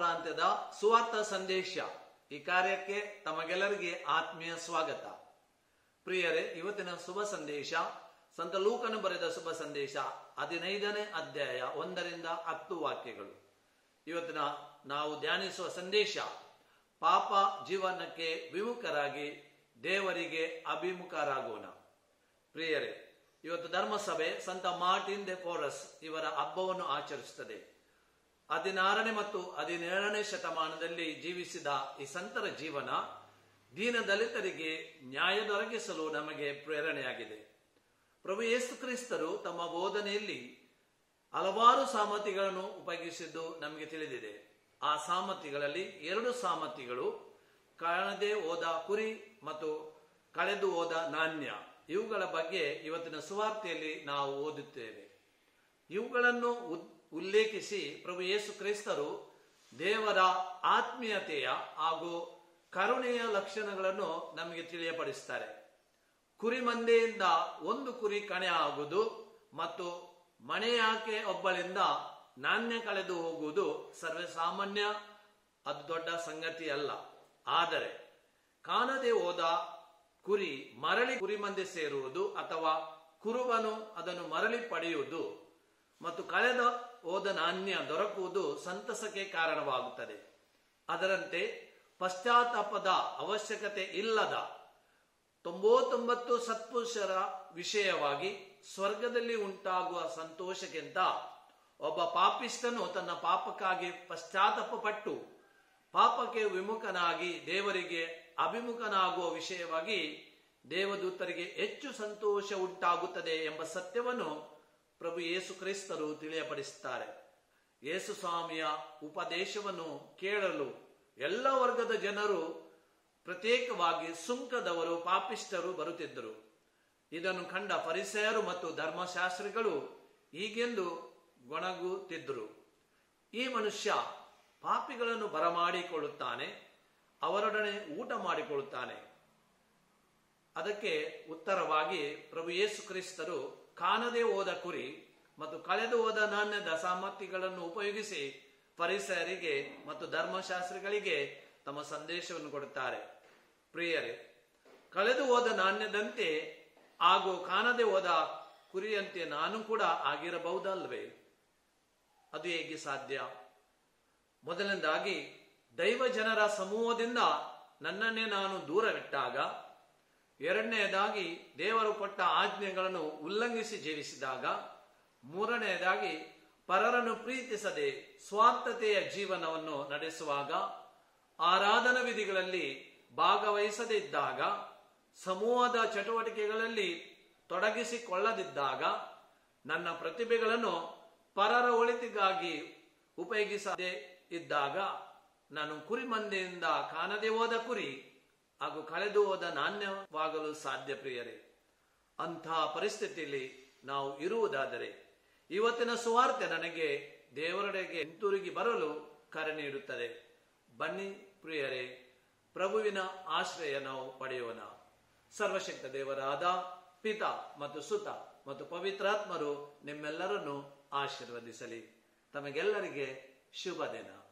ಪ್ರಾಂತ್ಯದ ಸುವಾರ್ಥ ಸಂದೇಶ ಈ ಕಾರ್ಯಕ್ಕೆ ತಮಗೆಲ್ಲರಿಗೆ ಆತ್ಮೀಯ ಸ್ವಾಗತ ಪ್ರಿಯರೇ ಇವತ್ತಿನ ಶುಭ ಸಂದೇಶ ಸಂತ ಲೂಕನು ಬರೆದ ಶುಭ ಸಂದೇಶ ಹದಿನೈದನೇ ಅಧ್ಯಾಯ ಒಂದರಿಂದ ಹತ್ತು ವಾಕ್ಯಗಳು ಇವತ್ತಿನ ನಾವು ಧ್ಯಾನಿಸುವ ಸಂದೇಶ ಪಾಪ ಜೀವನಕ್ಕೆ ವಿಮುಖರಾಗಿ ದೇವರಿಗೆ ಅಭಿಮುಖರಾಗೋಣ ಪ್ರಿಯರೇ ಇವತ್ತು ಧರ್ಮಸಭೆ ಸಂತ ಮಾರ್ಟಿನ್ ದೆ ಫೋರಸ್ ಇವರ ಹಬ್ಬವನ್ನು ಆಚರಿಸುತ್ತದೆ ಹದಿನಾರನೇ ಮತ್ತು ಹದಿನೇಳನೇ ಶತಮಾನದಲ್ಲಿ ಜೀವಿಸಿದ ಈ ಸಂತರ ಜೀವನ ದೀನ ದಲಿತರಿಗೆ ನ್ಯಾಯ ದೊರಕಿಸಲು ನಮಗೆ ಪ್ರೇರಣೆಯಾಗಿದೆ ಪ್ರಭು ಯೇಸು ಕ್ರಿಸ್ತರು ತಮ್ಮ ಬೋಧನೆಯಲ್ಲಿ ಹಲವಾರು ಸಾಮರ್ಥ್ಯಗಳನ್ನು ಉಪಯೋಗಿಸಿದ್ದು ನಮಗೆ ತಿಳಿದಿದೆ ಆ ಸಾಮರ್ಥ್ಯಗಳಲ್ಲಿ ಎರಡು ಸಾಮರ್ಥ್ಯಗಳು ಕಾಣದೆ ಹೋದ ಕುರಿ ಮತ್ತು ಕಳೆದು ಹೋದ ನಾಣ್ಯ ಇವುಗಳ ಬಗ್ಗೆ ಇವತ್ತಿನ ಸುವಾರ್ತೆಯಲ್ಲಿ ನಾವು ಓದುತ್ತೇವೆ ಇವುಗಳನ್ನು ಉದ್- ಉಲ್ಲೇಖಿಸಿ ಪ್ರಭು ಯೇಸು ಕ್ರಿಸ್ತರು ದೇವರ ಆತ್ಮೀಯತೆಯ ಹಾಗೂ ಕರುಣೆಯ ಲಕ್ಷಣಗಳನ್ನು ನಮಗೆ ತಿಳಿಯಪಡಿಸ್ತಾರೆ ಕುರಿ ಮಂದೆಯಿಂದ ಒಂದು ಕುರಿ ಕಣೆ ಆಗುವುದು ಮತ್ತು ಮನೆಯಾಕೆ ಒಬ್ಬಳಿಂದ ನಾಣ್ಯ ಕಳೆದು ಹೋಗುವುದು ಸರ್ವಸಾಮಾನ್ಯ ಅದು ದೊಡ್ಡ ಸಂಗತಿ ಅಲ್ಲ ಆದರೆ ಕಾಣದೆ ಹೋದ ಕುರಿ ಮರಳಿ ಕುರಿ ಮಂದೆ ಸೇರುವುದು ಅಥವಾ ಕುರುಬನು ಅದನ್ನು ಮರಳಿ ಪಡೆಯುವುದು ಮತ್ತು ಕಳೆದ ಹೋದ ನಾಣ್ಯ ದೊರಕುವುದು ಸಂತಸಕ್ಕೆ ಕಾರಣವಾಗುತ್ತದೆ ಅದರಂತೆ ಪಶ್ಚಾತ್ತಾಪದ ಅವಶ್ಯಕತೆ ಇಲ್ಲದ ತೊಂಬತ್ತೊಂಬತ್ತು ಸತ್ಪುರುಷರ ವಿಷಯವಾಗಿ ಸ್ವರ್ಗದಲ್ಲಿ ಉಂಟಾಗುವ ಸಂತೋಷಕ್ಕಿಂತ ಒಬ್ಬ ಪಾಪಿಷ್ಟನು ತನ್ನ ಪಾಪಕ್ಕಾಗಿ ಪಶ್ಚಾತ್ತಾಪ ಪಟ್ಟು ಪಾಪಕ್ಕೆ ವಿಮುಖನಾಗಿ ದೇವರಿಗೆ ಅಭಿಮುಖನಾಗುವ ವಿಷಯವಾಗಿ ದೇವದೂತರಿಗೆ ಹೆಚ್ಚು ಸಂತೋಷ ಉಂಟಾಗುತ್ತದೆ ಎಂಬ ಸತ್ಯವನ್ನು ಪ್ರಭು ಯೇಸು ಕ್ರಿಸ್ತರು ತಿಳಿಯಪಡಿಸುತ್ತಾರೆ ಯೇಸು ಸ್ವಾಮಿಯ ಉಪದೇಶವನ್ನು ಕೇಳಲು ಎಲ್ಲ ವರ್ಗದ ಜನರು ಪ್ರತ್ಯೇಕವಾಗಿ ಸುಂಕದವರು ಪಾಪಿಷ್ಟರು ಬರುತ್ತಿದ್ದರು ಇದನ್ನು ಕಂಡ ಪರಿಸಯರು ಮತ್ತು ಧರ್ಮಶಾಸ್ತ್ರಿಗಳು ಹೀಗೆಂದು ಗೊಣಗುತ್ತಿದ್ದರು ಈ ಮನುಷ್ಯ ಪಾಪಿಗಳನ್ನು ಬರಮಾಡಿಕೊಳ್ಳುತ್ತಾನೆ ಅವರೊಡನೆ ಊಟ ಮಾಡಿಕೊಳ್ಳುತ್ತಾನೆ ಅದಕ್ಕೆ ಉತ್ತರವಾಗಿ ಪ್ರಭು ಯೇಸು ಕ್ರಿಸ್ತರು ಕಾಣದೆ ಹೋದ ಕುರಿ ಮತ್ತು ಕಳೆದು ಹೋದ ನಾಣ್ಯದ ಸಾಮರ್ಥ್ಯಗಳನ್ನು ಉಪಯೋಗಿಸಿ ಪರಿಸರಿಗೆ ಮತ್ತು ಧರ್ಮಶಾಸ್ತ್ರಿಗಳಿಗೆ ತಮ್ಮ ಸಂದೇಶವನ್ನು ಕೊಡುತ್ತಾರೆ ಪ್ರಿಯರೇ ಕಳೆದು ಹೋದ ನಾಣ್ಯದಂತೆ ಹಾಗೂ ಕಾಣದೆ ಹೋದ ಕುರಿಯಂತೆ ನಾನು ಕೂಡ ಆಗಿರಬಹುದಲ್ವೇ ಅದು ಹೇಗೆ ಸಾಧ್ಯ ಮೊದಲನೇದಾಗಿ ದೈವ ಜನರ ಸಮೂಹದಿಂದ ನನ್ನನ್ನೇ ನಾನು ದೂರವಿಟ್ಟಾಗ ಎರಡನೆಯದಾಗಿ ದೇವರು ಕೊಟ್ಟ ಆಜ್ಞೆಗಳನ್ನು ಉಲ್ಲಂಘಿಸಿ ಜೀವಿಸಿದಾಗ ಮೂರನೆಯದಾಗಿ ಪರರನ್ನು ಪ್ರೀತಿಸದೆ ಸ್ವಾರ್ಥತೆಯ ಜೀವನವನ್ನು ನಡೆಸುವಾಗ ಆರಾಧನಾ ವಿಧಿಗಳಲ್ಲಿ ಭಾಗವಹಿಸದೇ ಇದ್ದಾಗ ಸಮೂಹದ ಚಟುವಟಿಕೆಗಳಲ್ಲಿ ತೊಡಗಿಸಿಕೊಳ್ಳದಿದ್ದಾಗ ನನ್ನ ಪ್ರತಿಭೆಗಳನ್ನು ಪರರ ಒಳಿತಿಗಾಗಿ ಉಪಯೋಗಿಸದೇ ಇದ್ದಾಗ ನಾನು ಕುರಿ ಮಂದೆಯಿಂದ ಕಾಣದೆ ಹೋದ ಕುರಿ ಹಾಗೂ ಕಳೆದು ಹೋದ ನಾಣ್ಯವಾಗಲು ಸಾಧ್ಯ ಪ್ರಿಯರೇ ಅಂತಹ ಪರಿಸ್ಥಿತಿಯಲ್ಲಿ ನಾವು ಇರುವುದಾದರೆ ಇವತ್ತಿನ ಸುವಾರ್ತೆ ನನಗೆ ದೇವರೆಡೆಗೆ ಹಿಂತಿರುಗಿ ಬರಲು ಕರೆ ನೀಡುತ್ತದೆ ಬನ್ನಿ ಪ್ರಿಯರೇ ಪ್ರಭುವಿನ ಆಶ್ರಯ ನಾವು ಪಡೆಯೋಣ ಸರ್ವಶಕ್ತ ದೇವರಾದ ಪಿತ ಮತ್ತು ಸುತ ಮತ್ತು ಪವಿತ್ರಾತ್ಮರು ನಿಮ್ಮೆಲ್ಲರನ್ನು ಆಶೀರ್ವದಿಸಲಿ ತಮಗೆಲ್ಲರಿಗೆ ಶುಭ ದಿನ